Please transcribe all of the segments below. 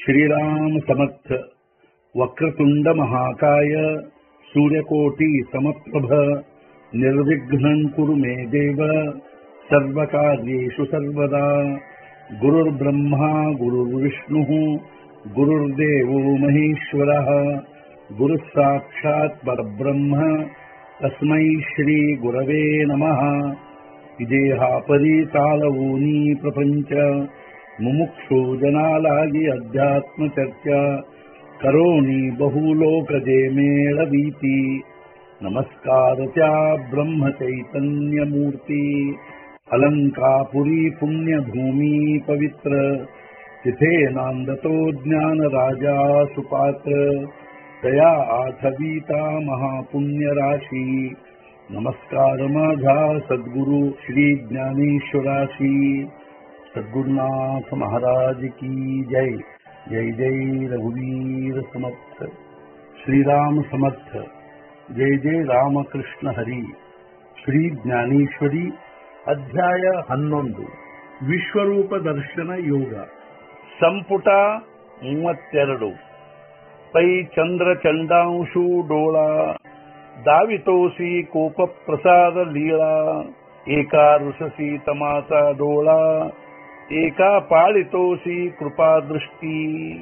श्रीराम समर्थ वक्रतुंड महाकाय सूर्यकोटि समप्रभ निर्विघ्नं कुरु मे देव सर्वकार्येषु सर्वदा गुरुर्ब्रह्मा गुरुर्विष्णुः गुरुर्देवो महेश्वरः गुरुः साक्षात् परब्रह्म तस्मै श्रीगुरवे नमः ಇದೇಹಾಪರಿ ತಾಳವೂನಿ ಪ್ರಪಂಚ ಮುಮುಕ್ಷು ಜನಾಲಾಗಿ ಅಧ್ಯಾತ್ಮ ಚರ್ಚಾ ಕರೋಣಿ ಬಹುಲೋಕಜೆ ಮೇಳವೀತಿ ನಮಸ್ಕಾರ ಚ ಬ್ರಹ್ಮ ಚೈತನ್ಯ ಮೂರ್ತಿ ಅಲಂಕಾಪುರಿ ಪುಣ್ಯ ಭೂಮಿ ಪವಿತ್ರ तिथे नांदतो ज्ञान राजा सुपात्र दया आठवीता महापुण्य राशी नमस्कार माझा सद्गुरु श्री ज्ञानेश्वराशी सद्गुरुनाथ महाराज की जय जय जय रघुवीर समर्थ श्रीराम समर्थ जय जय ರಾಮಕೃಷ್ಣ ಹರಿ ಶ್ರೀ ಜ್ಞಾನೇಶ್ವರಿ ಅಧ್ಯಾಯ ಹನ್ನೊಂದು ವಿಶ್ವರೂಪ ದರ್ಶನ ಯೋಗ ಸಂಪುಟ ಮೂವತ್ತೆರಡು ಪೈ ಚಂದ್ರ ಚಂಡಾಂಶು ಡೋಳ दावितोसी कोप प्रसाद लीळा एका रुससी तमाचा डोळा एका ಪಾಳಿತೋಸಿ ಕೃಪಾದೃಷ್ಟಿ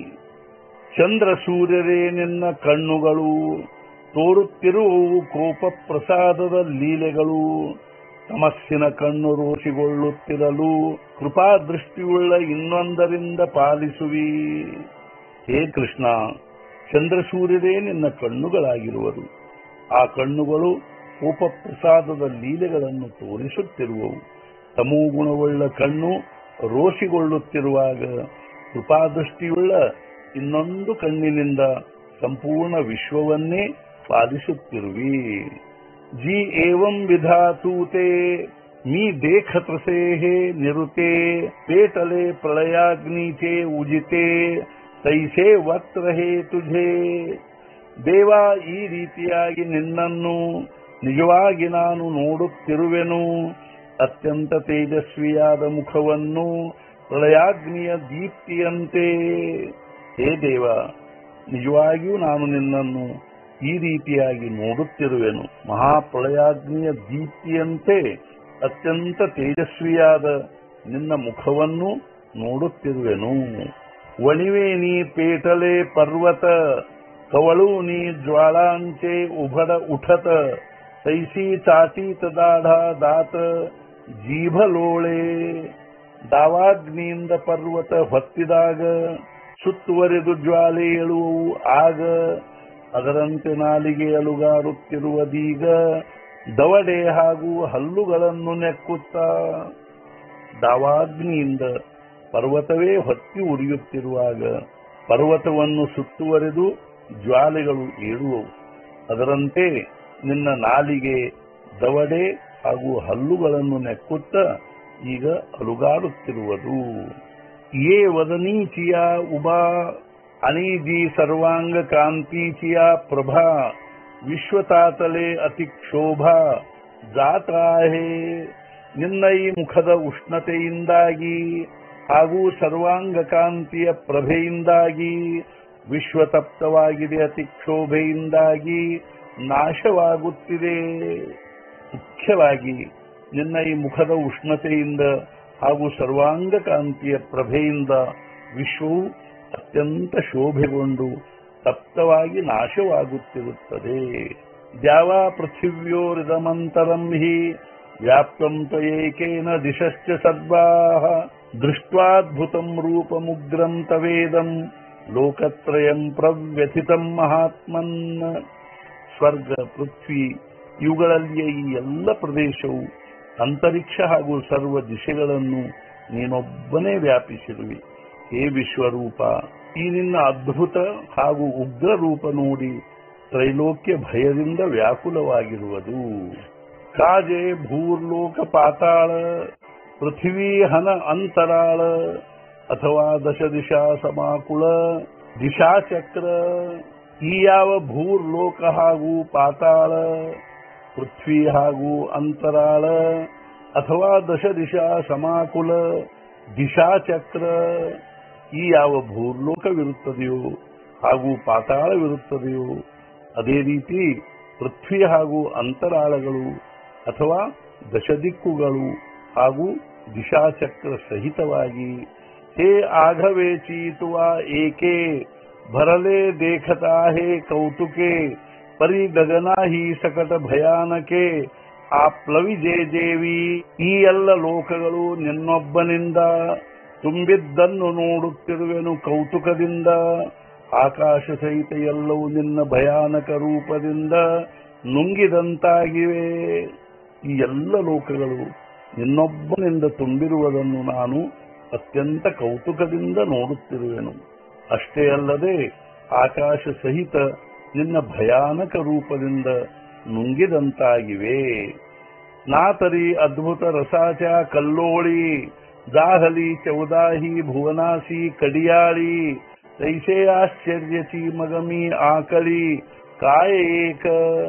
ಚಂದ್ರ ಸೂರ್ಯರೇ ನಿನ್ನ ಕಣ್ಣುಗಳು ತೋರುತ್ತಿರುವವು ಕೋಪ ಪ್ರಸಾದದ ಲೀಲೆಗಳು ತಮಸ್ಸಿನ ಕಣ್ಣು ರೋಷಿಗೊಳ್ಳುತ್ತಿರಲು ಕೃಪಾದೃಷ್ಟಿಯುಳ್ಳ ಇನ್ನೊಂದರಿಂದ ಪಾಲಿಸುವಿ ಹೇ ಕೃಷ್ಣ ಚಂದ್ರಸೂರ್ಯರೇ ನಿನ್ನ ಕಣ್ಣುಗಳಾಗಿರುವರು ಆ ಕಣ್ಣುಗಳು ಉಪಪ್ರಸಾದದ ಲೀಲೆಗಳನ್ನು ತೋರಿಸುತ್ತಿರುವವು ತಮೋಗುಣವುಳ್ಳ ಕಣ್ಣು ರೋಷಿಗೊಳ್ಳುತ್ತಿರುವಾಗ ಕೃಪಾದೃಷ್ಟಿಯುಳ್ಳ ಇನ್ನೊಂದು ಕಣ್ಣಿನಿಂದ ಸಂಪೂರ್ಣ ವಿಶ್ವವನ್ನೇ ಪಾಲಿಸುತ್ತಿರುವಿ ಜಿ ಏವಂ ವಿಧಾತೂತೆ मी देखत रसे हे निरुते पेटले प्रलयाग्नीचे उजिते तैसे वक्त रहे तुझे ದೇವ ಈ ರೀತಿಯಾಗಿ ನಿನ್ನನ್ನು ನಿಜವಾಗಿ ನಾನು ನೋಡುತ್ತಿರುವೆನು ಅತ್ಯಂತ ತೇಜಸ್ವಿಯಾದ ಮುಖವನ್ನು ಪ್ರಳಯಾಗ್ನಿಯ ದೀಪ್ತಿಯಂತೆ ಹೇ ದೇವ ನಿಜವಾಗಿಯೂ ನಾನು ನಿನ್ನನ್ನು ಈ ರೀತಿಯಾಗಿ ನೋಡುತ್ತಿರುವೆನು ಮಹಾಪ್ರಳಯಾಗ್ನಿಯ ದೀಪ್ತಿಯಂತೆ ಅತ್ಯಂತ ತೇಜಸ್ವಿಯಾದ ನಿನ್ನ ಮುಖವನ್ನು ನೋಡುತ್ತಿರುವೆನು ವಣಿವೆ ನೀ ಪೇಟಲೆ ಪರ್ವತ कवळूनी ज्वाळांचे उभड उठत तैसी चाटीत दाढा दात जीभ लोळे ದಾವಾಗ್ನಿಯಿಂದ ಪರ್ವತ ಹೊತ್ತಿದಾಗ ಸುತ್ತುವರೆದು ಜ್ವಾಲೆ ಏಳುವವು ಆಗ ಅದರಂತೆ ನಾಲಿಗೆ ಅಲುಗಾರುತ್ತಿರುವುದೀಗ ದವಡೆ ಹಾಗೂ ಹಲ್ಲುಗಳನ್ನು ನೆಕ್ಕುತ್ತಾ ದಾವಾಗ್ನಿಯಿಂದ ಪರ್ವತವೇ ಹೊತ್ತಿ ಉರಿಯುತ್ತಿರುವಾಗ ಪರ್ವತವನ್ನು ಸುತ್ತುವರೆದು ಜ್ವಾಲೆಗಳು ಏಳುವವು ಅದರಂತೆ ನಿನ್ನ ನಾಲಿಗೆ ದವಡೆ ಹಾಗೂ ಹಲ್ಲುಗಳನ್ನು ನೆಕ್ಕುತ್ತ ಈಗ ಅಲುಗಾಡುತ್ತಿರುವುದು ಏ ವದನೀಚಿಯ ಉಬಾ ಅನೀಜಿ ಸರ್ವಾಂಗ ಕಾಂತೀಚಿಯ ಪ್ರಭಾ ವಿಶ್ವತಾತಲೆ ಅತಿ ಕ್ಷೋಭಾ ಜಾತಾಹೇ ನಿನ್ನ ಈ ಮುಖದ ಉಷ್ಣತೆಯಿಂದಾಗಿ ಹಾಗೂ ಸರ್ವಾಂಗ ಕಾಂತಿಯ ಪ್ರಭೆಯಿಂದಾಗಿ ವಿಶ್ವತಪ್ತವಾಗಿದೆ ಅತಿಕ್ಷೋಭೆಯಿಂದಾಗಿ ನಾಶವಾಗುತ್ತಿದೆ ಮುಖ್ಯವಾಗಿ ನಿನ್ನ ಈ ಮುಖದ ಉಷ್ಣತೆಯಿಂದ ಹಾಗೂ ಸರ್ವಾಂಗ ಕಾಂತಿಯ ಪ್ರಭೆಯಿಂದ ವಿಶ್ವವು ಅತ್ಯಂತ ಶೋಭೆಗೊಂಡು ತಪ್ತವಾಗಿ ನಾಶವಾಗುತ್ತಿರುತ್ತದೆ ದ್ಯಾವ ಪೃಥಿವ್ಯೋರಿದಮಂತರಂ ಹಿ ವ್ಯಾಪ್ತಂ ತ್ವಯೇಕೇನ ದಿಶಶ್ಚ ಸರ್ವಾಹ ದೃಷ್ಟ್ವಾದ್ಭುತಂ ರೂಪಮುಗ್ರಂ ತವೇದಂ ಲೋಕತ್ರಯಂ ಪ್ರವ್ಯಥಿತಂ ಮಹಾತ್ಮನ್ ಸ್ವರ್ಗ ಪೃಥ್ವಿ ಇವುಗಳಲ್ಲಿಯ ಈ ಎಲ್ಲ ಪ್ರದೇಶವು ಅಂತರಿಕ್ಷ ಹಾಗೂ ಸರ್ವ ದಿಶೆಗಳನ್ನು ನೀನೊಬ್ಬನೇ ವ್ಯಾಪಿಸಿರುವಿ ಹೇ ವಿಶ್ವರೂಪ ಈ ನಿನ್ನ ಅದ್ಭುತ ಹಾಗೂ ಉಗ್ರ ರೂಪ ನೋಡಿ ತ್ರೈಲೋಕ್ಯ ಭಯದಿಂದ ವ್ಯಾಕುಲವಾಗಿರುವುದು ಕಾಜೆ ಭೂರ್ಲೋಕ ಪಾತಾಳ ಪೃಥ್ವಿ ಹನ ಅಂತರಾಳ ಅಥವಾ ದಶ ದಿಶಾ ಸಮಾಕುಳ ದಿಶಾಚಕ್ರ ಈ ಯಾವ ಭೂರ್ಲೋಕ ಹಾಗೂ ಪಾತಾಳ ಪೃಥ್ವಿ ಹಾಗೂ ಅಂತರಾಳ ಅಥವಾ ದಶ ದಿಶಾ ಸಮಾಕುಲ ದಿಶಾಚಕ್ರ ಈ ಯಾವ ಭೂಲೋಕವಿರುತ್ತದೆಯೋ ಹಾಗೂ ಪಾತಾಳವಿರುತ್ತದೆಯೋ ಅದೇ ರೀತಿ ಪೃಥ್ವಿ ಹಾಗೂ ಅಂತರಾಳಗಳು ಅಥವಾ ದಶದಿಕ್ಕುಗಳು ಹಾಗೂ ದಿಶಾಚಕ್ರ ಸಹಿತವಾಗಿ ಹೇ ಆಘವೇ ಚೀತುವ ಏಕೆ ಭರಲೆ ದೇಖತಾ ಹೇ ಕೌತುಕೆ ಪರಿ ಗಗನ ಹಿ ಸಕಟ ಭಯಾನಕೆ ಆ ಪ್ಲವಿಜೆ ದೇವಿ ಈ ಎಲ್ಲ ಲೋಕಗಳು ನಿನ್ನೊಬ್ಬನಿಂದ ತುಂಬಿದ್ದನ್ನು ನೋಡುತ್ತಿರುವೆನು ಕೌತುಕದಿಂದ ಆಕಾಶ ಸಹಿತ ಎಲ್ಲವೂ ನಿನ್ನ ಭಯಾನಕ ರೂಪದಿಂದ ನುಂಗಿದಂತಾಗಿವೆ ಈ ಎಲ್ಲ ಲೋಕಗಳು ನಿನ್ನೊಬ್ಬನಿಂದ ತುಂಬಿರುವುದನ್ನು ನಾನು ಅತ್ಯಂತ ಕೌತುಕದಿಂದ ನೋಡುತ್ತಿರುವೆನು ಅಷ್ಟೇ ಅಲ್ಲದೆ ಆಕಾಶ ಸಹಿತ ನಿನ್ನ ಭಯಾನಕ ರೂಪದಿಂದ ನುಂಗಿದಂತಾಗಿವೆ ನಾತರಿ ಅದ್ಭುತ ರಸಾಚ ಕಲ್ಲೋಳಿ ದಾಹಲಿ ಚೌದಾಹಿ ಭುವನಾಸಿ ಕಡಿಯಾಳಿ ತೈಸೆ ಆಶ್ಚರ್ಯಚಿ ಮಗಮಿ ಆಕಳಿ ಕಾಯ ಏಕ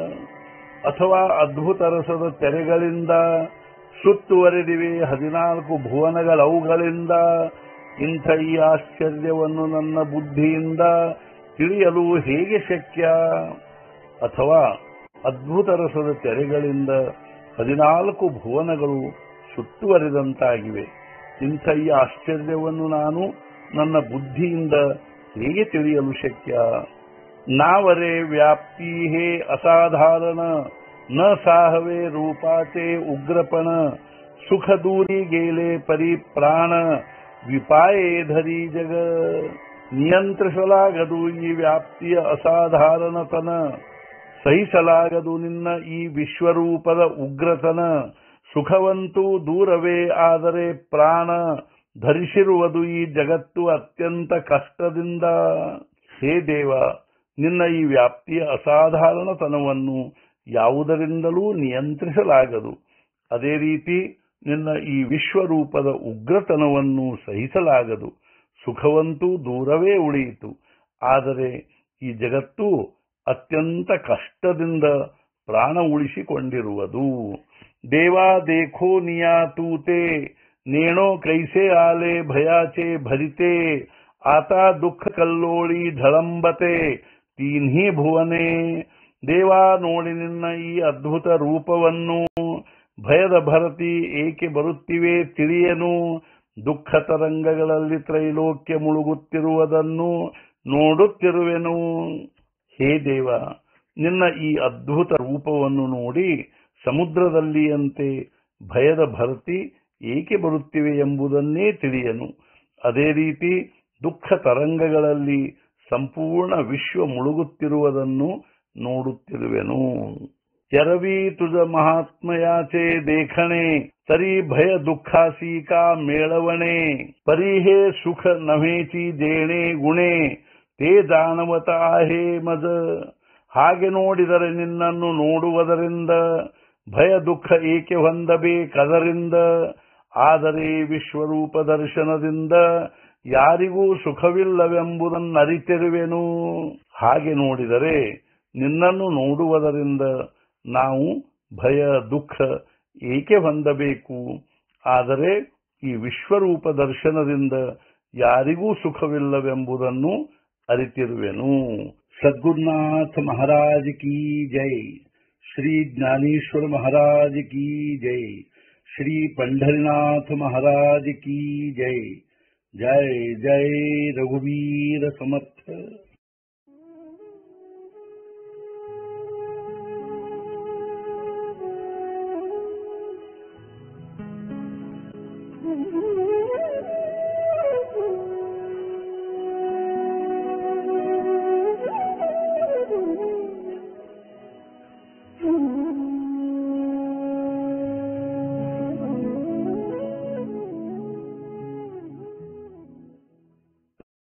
ಅಥವಾ ಅದ್ಭುತ ರಸದ ತೆರೆಗಳಿಂದ ಸುತ್ತುವರೆದಿವೆ ಹದಿನಾಲ್ಕು ಭುವನಗಳವುಗಳಿಂದ ಇಂಥ ಈ ಆಶ್ಚರ್ಯವನ್ನು ನನ್ನ ಬುದ್ಧಿಯಿಂದ ತಿಳಿಯಲು ಹೇಗೆ ಶಕ್ಯ ಅಥವಾ ಅದ್ಭುತ ರಸದ ತೆರೆಗಳಿಂದ ಹದಿನಾಲ್ಕು ಭುವನಗಳು ಸುತ್ತುವರೆದಂತಾಗಿವೆ ಇಂಥ ಈ ಆಶ್ಚರ್ಯವನ್ನು ನಾನು ನನ್ನ ಬುದ್ಧಿಯಿಂದ ಹೇಗೆ ತಿಳಿಯಲು ಶಕ್ಯ ನಾವರೆ ವ್ಯಾಪ್ತಿ ಹೇ ಅಸಾಧಾರಣ ನ ಸಾಹವೆ ರೂಪಾಚೆ ಉಗ್ರಪಣ ಸುಖ ದೂರಿ ಗೇಲೆ ಪರಿ ಪ್ರಾಣ ವಿಪಾಯೇ ಧರಿ ಜಗ ನಿಯಂತ್ರಿಸಲಾಗದು ಈ ವ್ಯಾಪ್ತಿಯ ಅಸಾಧಾರಣತನ ಸಹಿಸಲಾಗದು ನಿನ್ನ ಈ ವಿಶ್ವರೂಪದ ಉಗ್ರತನ ಸುಖವಂತೂ ದೂರವೇ ಆದರೆ ಪ್ರಾಣ ಧರಿಸಿರುವುದು ಈ ಜಗತ್ತು ಅತ್ಯಂತ ಕಷ್ಟದಿಂದ ಹೇ ದೇವ ನಿನ್ನ ಈ ವ್ಯಾಪ್ತಿಯ ಅಸಾಧಾರಣತನವನ್ನು ಯಾವುದರಿಂದಲೂ ನಿಯಂತ್ರಿಸಲಾಗದು ಅದೇ ರೀತಿ ನಿನ್ನ ಈ ವಿಶ್ವರೂಪದ ಉಗ್ರತನವನ್ನು ಸಹಿಸಲಾಗದು ಸುಖವಂತೂ ದೂರವೇ ಉಳಿಯಿತು ಆದರೆ ಈ ಜಗತ್ತು ಅತ್ಯಂತ ಕಷ್ಟದಿಂದ ಪ್ರಾಣ ಉಳಿಸಿಕೊಂಡಿರುವುದು ದೇವಾ ದೇಖೋ ನಿಯಾ ತೂತೆ ನೇಣೋ ಕೈಸೆ ಆಲೆ ಭಯಾಚೆ ಭರಿತೆ ಆತ ದುಃಖ ಕಲ್ಲೋಳಿ ಢಳಂಬತೆ ತೀನ್ಹಿ ಭುವನೆ ದೇವಾ ನೋಡಿ ನಿನ್ನ ಈ ಅದ್ಭುತ ರೂಪವನ್ನು ಭಯದ ಭರತಿ ಏಕೆ ಬರುತ್ತಿವೆ ತಿಳಿಯನು ದುಃಖ ತರಂಗಗಳಲ್ಲಿ ತ್ರೈಲೋಕ್ಯ ಮುಳುಗುತ್ತಿರುವುದನ್ನು ನೋಡುತ್ತಿರುವೆನು ಹೇ ದೇವ ನಿನ್ನ ಈ ಅದ್ಭುತ ರೂಪವನ್ನು ನೋಡಿ ಸಮುದ್ರದಲ್ಲಿಯಂತೆ ಭಯದ ಭರತಿ ಏಕೆ ಬರುತ್ತಿವೆ ಎಂಬುದನ್ನೇ ತಿಳಿಯನು ಅದೇ ರೀತಿ ದುಃಖ ತರಂಗಗಳಲ್ಲಿ ಸಂಪೂರ್ಣ ವಿಶ್ವ ಮುಳುಗುತ್ತಿರುವುದನ್ನು ನೋಡುತ್ತಿರುವೆನು ಎರವಿ ತುಜ ಮಹಾತ್ಮಯಾಚೆ ದೇಖಣೆ ತರಿ ಭಯ ದುಃಖಾಸಿ ಕಾ ಮೇಳವಣೆ ಪರಿಹೇ ಸುಖ ನವೇಚಿ ದೇಣೆ ಗುಣೆ ತೇ ಜಾಣವತ ಹೇ ಮಜ ಹಾಗೆ ನೋಡಿದರೆ ನಿನ್ನನ್ನು ನೋಡುವುದರಿಂದ ಭಯ ದುಃಖ ಏಕೆ ಹೊಂದಬೇಕದರಿಂದ ಆದರೆ ವಿಶ್ವರೂಪ ದರ್ಶನದಿಂದ ಯಾರಿಗೂ ಸುಖವಿಲ್ಲವೆಂಬುದನ್ನರಿತಿರುವೆನು ಹಾಗೆ ನೋಡಿದರೆ ನಿನ್ನನ್ನು ನೋಡುವುದರಿಂದ ನಾವು ಭಯ ದುಃಖ ಏಕೆ ಹೊಂದಬೇಕು ಆದರೆ ಈ ವಿಶ್ವರೂಪ ದರ್ಶನದಿಂದ ಯಾರಿಗೂ ಸುಖವಿಲ್ಲವೆಂಬುದನ್ನು ಅರಿತಿರುವೆನು ಸದ್ಗುರುನಾಥ ಮಹಾರಾಜ್ ಕಿ ಜೈ ಶ್ರೀ ಜ್ಞಾನೇಶ್ವರ ಮಹಾರಾಜ್ ಕಿ ಜೈ ಶ್ರೀ पंढरीनाथ महाराज की जय जय जय रघुवीर समर्थ